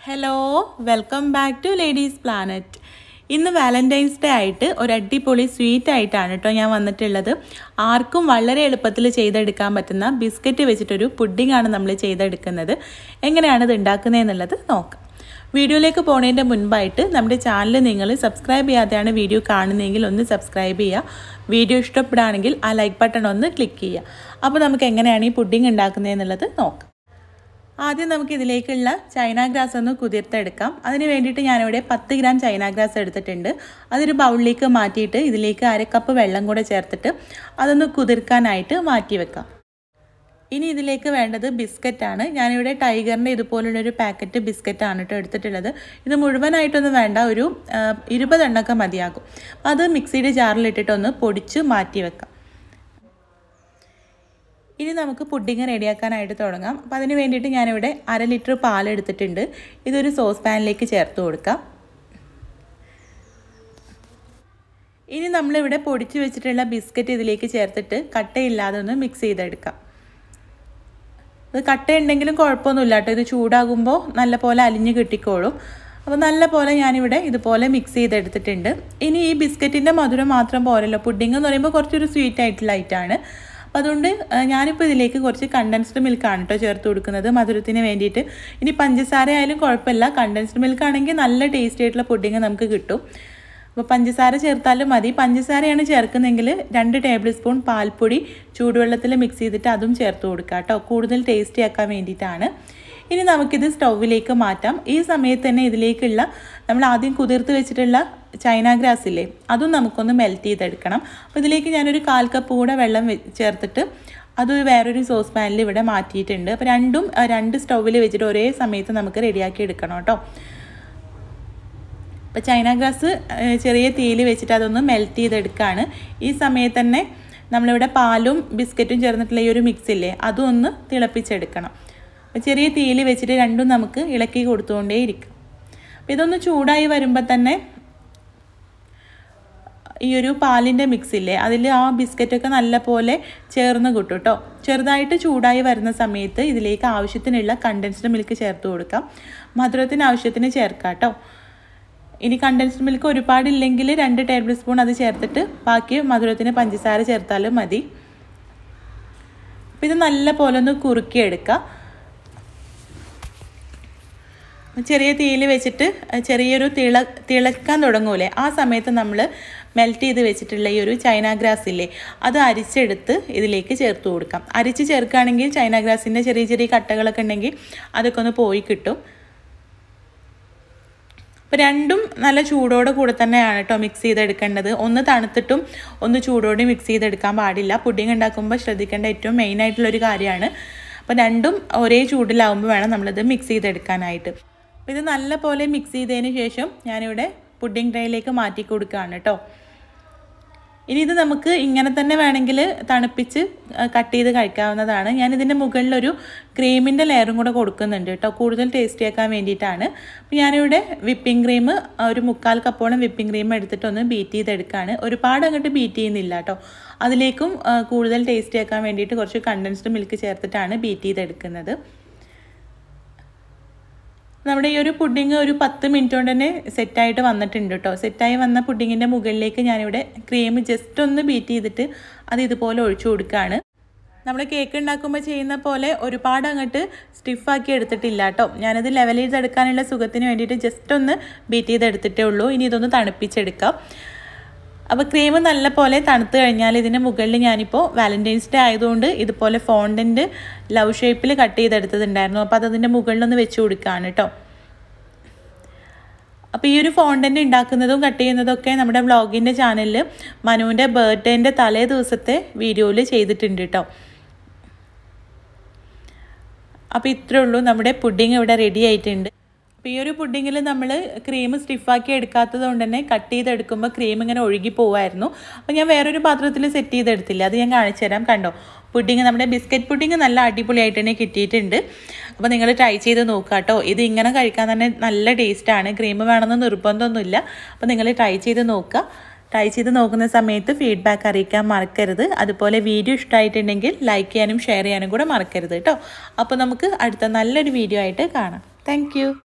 hello welcome back to Ladies Planet ഇന്ന് Valentine's Day ആയിട്ട് ഒരു അടിപൊളി സ്വീറ്റ് ആയിട്ടാണ് കേട്ടോ ഞാൻ വന്നിട്ടുള്ളത് ആർക്കും വളരെ എളുപ്പത്തിൽ ചെയ്തെടുക്കാൻ പറ്റുന്ന ബിസ്ക്കറ്റ് വെച്ചിട്ടൊരു പുഡിംഗ് ആണ് നമ്മൾ ചെയ്തെടുക്കുന്നത് എങ്ങനെയാണ് ഇത് ഉണ്ടാക്കുന്നതെന്നുള്ളത് നോക്കാം വീഡിയോയിലേക്ക് പോണതിൻ്റെ മുൻപായിട്ട് നമ്മുടെ ചാനൽ നിങ്ങൾ സബ്സ്ക്രൈബ് ചെയ്യാതെയാണ് വീഡിയോ കാണുന്നതെങ്കിൽ ഒന്ന് സബ്സ്ക്രൈബ് ചെയ്യുക വീഡിയോ ഇഷ്ടപ്പെടുകയാണെങ്കിൽ ആ ലൈക്ക് ബട്ടൺ ഒന്ന് ക്ലിക്ക് ചെയ്യുക അപ്പോൾ നമുക്ക് എങ്ങനെയാണ് ഈ പുഡിംഗ് ഉണ്ടാക്കുന്നതെന്നുള്ളത് നോക്കാം ആദ്യം നമുക്ക് ഇതിലേക്കുള്ള ചൈന ഗ്രാസ് ഒന്ന് കുതിർത്തെടുക്കാം അതിന് വേണ്ടിയിട്ട് ഞാനിവിടെ പത്ത് ഗ്രാം ചൈന ഗ്രാസ് എടുത്തിട്ടുണ്ട് അതൊരു ബൗളിലേക്ക് മാറ്റിയിട്ട് ഇതിലേക്ക് അരക്കപ്പ് വെള്ളം കൂടെ ചേർത്തിട്ട് അതൊന്ന് കുതിർക്കാനായിട്ട് മാറ്റി വെക്കാം ഇനി ഇതിലേക്ക് വേണ്ടത് ബിസ്ക്കറ്റാണ് ഞാനിവിടെ ടൈഗറിൻ്റെ ഇതുപോലുള്ളൊരു പാക്കറ്റ് ബിസ്ക്കറ്റാണ് കേട്ടോ എടുത്തിട്ടുള്ളത് ഇത് മുഴുവനായിട്ടൊന്നും വേണ്ട ഒരു ഇരുപതെണ്ണൊക്കെ മതിയാകും അപ്പോൾ അത് മിക്സിയുടെ ജാറിലിട്ടിട്ടൊന്ന് പൊടിച്ച് മാറ്റി വെക്കാം ഇനി നമുക്ക് പുഡിങ് റെഡിയാക്കാനായിട്ട് തുടങ്ങാം അപ്പോൾ അതിന് വേണ്ടിയിട്ട് ഞാനിവിടെ അര ലിറ്റർ പാൽ എടുത്തിട്ടുണ്ട് ഇതൊരു സോസ് പാനിലേക്ക് ചേർത്ത് കൊടുക്കാം ഇനി നമ്മളിവിടെ പൊടിച്ച് വെച്ചിട്ടുള്ള ബിസ്ക്കറ്റ് ഇതിലേക്ക് ചേർത്തിട്ട് കട്ടയില്ലാതെ ഒന്ന് മിക്സ് ചെയ്തെടുക്കാം ഇത് കട്ടയുണ്ടെങ്കിലും കുഴപ്പമൊന്നുമില്ല കേട്ടോ ഇത് ചൂടാകുമ്പോൾ നല്ല പോലെ അലിഞ്ഞ് കിട്ടിക്കോളും അപ്പോൾ നല്ല പോലെ ഞാനിവിടെ ഇതുപോലെ മിക്സ് ചെയ്തെടുത്തിട്ടുണ്ട് ഇനി ഈ ബിസ്ക്കറ്റിൻ്റെ മധുരം മാത്രം പോരല്ലോ പുഡിംഗ് എന്ന് പറയുമ്പോൾ കുറച്ചൊരു സ്വീറ്റ് ആയിട്ടുള്ള ഐറ്റാണ് അപ്പോൾ അതുകൊണ്ട് ഞാനിപ്പോൾ ഇതിലേക്ക് കുറച്ച് കണ്ടൻസ്ഡ് മിൽക്കാണ് കേട്ടോ ചേർത്ത് കൊടുക്കുന്നത് മധുരത്തിന് വേണ്ടിയിട്ട് ഇനി പഞ്ചസാര ആയാലും കുഴപ്പമില്ല കണ്ടൻസ്ഡ് മിൽക്ക് ആണെങ്കിൽ നല്ല ടേസ്റ്റി ആയിട്ടുള്ള പുഡിങ് നമുക്ക് കിട്ടും അപ്പോൾ പഞ്ചസാര ചേർത്താലും മതി പഞ്ചസാരയാണ് ചേർക്കുന്നതെങ്കിൽ രണ്ട് ടേബിൾ സ്പൂൺ പാൽപ്പൊടി ചൂടുവെള്ളത്തിൽ മിക്സ് ചെയ്തിട്ട് അതും ചേർത്ത് കൊടുക്കുക കേട്ടോ കൂടുതൽ ടേസ്റ്റി ആക്കാൻ വേണ്ടിയിട്ടാണ് ഇനി നമുക്കിത് സ്റ്റൗവിലേക്ക് മാറ്റാം ഈ സമയത്ത് തന്നെ ഇതിലേക്കുള്ള നമ്മൾ ആദ്യം കുതിർത്ത് വെച്ചിട്ടുള്ള ചൈന ഗ്രാസ് ഇല്ലേ അതും നമുക്കൊന്ന് മെൽറ്റ് ചെയ്തെടുക്കണം അപ്പോൾ ഇതിലേക്ക് ഞാനൊരു കാൽ കപ്പ് കൂടെ വെള്ളം ചേർത്തിട്ട് അത് വേറൊരു സോസ് പാനിൽ ഇവിടെ മാറ്റിയിട്ടുണ്ട് അപ്പോൾ രണ്ടും രണ്ട് സ്റ്റൗവിൽ വെച്ചിട്ട് ഒരേ സമയത്ത് നമുക്ക് റെഡിയാക്കി എടുക്കണം കേട്ടോ അപ്പോൾ ചൈന ഗ്രാസ് ചെറിയ തീയിൽ വെച്ചിട്ട് അതൊന്ന് മെൽറ്റ് ചെയ്തെടുക്കുകയാണ് ഈ സമയത്ത് തന്നെ നമ്മളിവിടെ പാലും ബിസ്ക്കറ്റും ചേർന്നിട്ടുള്ള ഈ ഒരു മിക്സ് ഇല്ലേ അതും ഒന്ന് തിളപ്പിച്ചെടുക്കണം അപ്പോൾ ചെറിയ തീയിൽ വെച്ചിട്ട് രണ്ടും നമുക്ക് ഇളക്കി കൊടുത്തുകൊണ്ടേ ഇരിക്കും അപ്പോൾ ഇതൊന്ന് ചൂടായി വരുമ്പോൾ തന്നെ ഈ ഒരു പാലിൻ്റെ മിക്സ് ഇല്ലേ അതിൽ ആ ബിസ്ക്കറ്റൊക്കെ നല്ല പോലെ ചേർന്ന് കിട്ടും കേട്ടോ ചെറുതായിട്ട് ചൂടായി വരുന്ന സമയത്ത് ഇതിലേക്ക് ആവശ്യത്തിനുള്ള കണ്ടൻസ്ഡ് മിൽക്ക് ചേർത്ത് കൊടുക്കാം മധുരത്തിന് ആവശ്യത്തിന് ചേർക്കാം കേട്ടോ ഇനി കണ്ടൻസ്ഡ് മിൽക്ക് ഒരുപാടില്ലെങ്കിൽ രണ്ട് ടേബിൾ സ്പൂൺ അത് ചേർത്തിട്ട് ബാക്കി മധുരത്തിന് പഞ്ചസാര ചേർത്താലും മതി അപ്പോൾ ഇത് നല്ല പോലെ ഒന്ന് കുറുക്കിയെടുക്കുക ചെറിയ തീയിൽ വെച്ചിട്ട് ചെറിയൊരു തിള തിളക്കാൻ തുടങ്ങൂലേ ആ സമയത്ത് നമ്മൾ മെൽറ്റ് ചെയ്ത് വെച്ചിട്ടുള്ള ഈ ഒരു ചൈന ഗ്രാസ് ഇല്ലേ അത് അരിച്ചെടുത്ത് ഇതിലേക്ക് ചേർത്ത് കൊടുക്കാം അരിച്ച് ചേർക്കുകയാണെങ്കിൽ ചൈന ഗ്രാസിൻ്റെ ചെറിയ ചെറിയ കട്ടകളൊക്കെ ഉണ്ടെങ്കിൽ അതൊക്കെ ഒന്ന് പോയി കിട്ടും അപ്പോൾ രണ്ടും നല്ല ചൂടോടെ കൂടെ തന്നെയാണ് കേട്ടോ മിക്സ് ചെയ്തെടുക്കേണ്ടത് ഒന്ന് തണുത്തിട്ടും ഒന്ന് ചൂടോടെ മിക്സ് ചെയ്തെടുക്കാൻ പാടില്ല പുഡിങ് ഉണ്ടാക്കുമ്പോൾ ശ്രദ്ധിക്കേണ്ട ഏറ്റവും മെയിൻ ആയിട്ടുള്ളൊരു കാര്യമാണ് അപ്പോൾ രണ്ടും ഒരേ ചൂടിലാവുമ്പോൾ വേണം നമ്മളിത് മിക്സ് ചെയ്തെടുക്കാനായിട്ട് അപ്പോൾ ഇത് നല്ല പോലെ മിക്സ് ചെയ്തതിന് ശേഷം ഞാനിവിടെ പുഡിംഗ് ട്രേയിലേക്ക് മാറ്റി കൊടുക്കുകയാണ് കേട്ടോ ഇനി ഇത് നമുക്ക് ഇങ്ങനെ തന്നെ വേണമെങ്കിൽ തണുപ്പിച്ച് കട്ട് ചെയ്ത് കഴിക്കാവുന്നതാണ് ഞാൻ ഇതിൻ്റെ മുകളിലൊരു ക്രീമിൻ്റെ ലെയറും കൂടെ കൊടുക്കുന്നുണ്ട് കേട്ടോ കൂടുതൽ ടേസ്റ്റി ആക്കാൻ വേണ്ടിയിട്ടാണ് അപ്പോൾ ഞാനിവിടെ വിപ്പിംഗ് ക്രീം ഒരു മുക്കാൽ കപ്പോളം വിപ്പിംഗ് ക്രീം എടുത്തിട്ടൊന്ന് ബീറ്റ് ചെയ്തെടുക്കുകയാണ് ഒരുപാട് അങ്ങോട്ട് ബീറ്റ് ചെയ്യുന്നില്ല കേട്ടോ അതിലേക്കും കൂടുതൽ ടേസ്റ്റി ആക്കാൻ വേണ്ടിയിട്ട് കുറച്ച് കണ്ടൻസ്ഡ് മിൽക്ക് ചേർത്തിട്ടാണ് ബീറ്റ് ചെയ്തെടുക്കുന്നത് നമ്മുടെ ഈ ഒരു പുഡിങ് ഒരു പത്ത് മിനിറ്റ് കൊണ്ട് തന്നെ സെറ്റായിട്ട് വന്നിട്ടുണ്ട് കേട്ടോ സെറ്റായി വന്ന പുഡിങ്ങിൻ്റെ മുകളിലേക്ക് ഞാനിവിടെ ക്രീം ജസ്റ്റ് ഒന്ന് ബീറ്റ് ചെയ്തിട്ട് അത് ഇതുപോലെ ഒഴിച്ചു കൊടുക്കുകയാണ് നമ്മൾ കേക്ക് ഉണ്ടാക്കുമ്പോൾ ചെയ്യുന്ന പോലെ ഒരുപാട് അങ്ങോട്ട് സ്റ്റിഫാക്കി എടുത്തിട്ടില്ല കേട്ടോ ഞാനത് ലെവൽ ചെയ്തെടുക്കാനുള്ള സുഖത്തിന് വേണ്ടിയിട്ട് ജസ്റ്റ് ഒന്ന് ബീറ്റ് ചെയ്തെടുത്തിട്ടേ ഉള്ളൂ ഇനി ഇതൊന്ന് തണുപ്പിച്ചെടുക്കാം അപ്പോൾ ക്രീം നല്ല പോലെ തണുത്ത് കഴിഞ്ഞാൽ ഇതിൻ്റെ മുകളിൽ ഞാനിപ്പോൾ വാലൻറ്റൈൻസ് ഡേ ആയതുകൊണ്ട് ഇതുപോലെ ഫോണ്ടൻറ്റ് ലവ് ഷേപ്പിൽ കട്ട് ചെയ്തെടുത്തതുണ്ടായിരുന്നു അപ്പോൾ അതതിൻ്റെ മുകളിലൊന്ന് വെച്ച് കൊടുക്കുകയാണ് കേട്ടോ അപ്പോൾ ഈ ഒരു ഫോണ്ടൻ്റ് ഉണ്ടാക്കുന്നതും കട്ട് ചെയ്യുന്നതൊക്കെ നമ്മുടെ വ്ളോഗിൻ്റെ ചാനലിൽ മനുവിൻ്റെ ബർത്ത്ഡേൻ്റെ തലേ ദിവസത്തെ വീഡിയോയിൽ ചെയ്തിട്ടുണ്ട് കേട്ടോ അപ്പോൾ ഇത്രേ ഉള്ളൂ നമ്മുടെ പുഡിങ് ഇവിടെ റെഡി ആയിട്ടുണ്ട് അപ്പോൾ ഈ ഒരു പുഡിങ്ങിൽ നമ്മൾ ക്രീം സ്റ്റിഫാക്കി എടുക്കാത്തത് കൊണ്ട് തന്നെ കട്ട് ചെയ്തെടുക്കുമ്പോൾ ക്രീം ഇങ്ങനെ ഒഴുകി പോവായിരുന്നു അപ്പോൾ ഞാൻ വേറൊരു പാത്രത്തിൽ സെറ്റ് ചെയ്തെടുത്തില്ല അത് ഞാൻ കാണിച്ചു തരാം കണ്ടോ പുഡിങ് നമ്മുടെ ബിസ്ക്കറ്റ് പുഡിങ് നല്ല അടിപൊളിയായിട്ട് തന്നെ കിട്ടിയിട്ടുണ്ട് അപ്പോൾ നിങ്ങൾ ട്രൈ ചെയ്ത് നോക്കുക കേട്ടോ ഇത് ഇങ്ങനെ കഴിക്കാൻ തന്നെ നല്ല ടേസ്റ്റാണ് ക്രീം വേണമെന്ന് നിർബന്ധമൊന്നുമില്ല അപ്പോൾ നിങ്ങൾ ട്രൈ ചെയ്ത് നോക്കുക ട്രൈ ചെയ്ത് നോക്കുന്ന സമയത്ത് ഫീഡ്ബാക്ക് അറിയിക്കാൻ മറക്കരുത് അതുപോലെ വീഡിയോ ഇഷ്ടമായിട്ടുണ്ടെങ്കിൽ ലൈക്ക് ചെയ്യാനും ഷെയർ ചെയ്യാനും കൂടെ മറക്കരുത് കേട്ടോ അപ്പോൾ നമുക്ക് അടുത്ത നല്ലൊരു വീഡിയോ ആയിട്ട് കാണാം താങ്ക്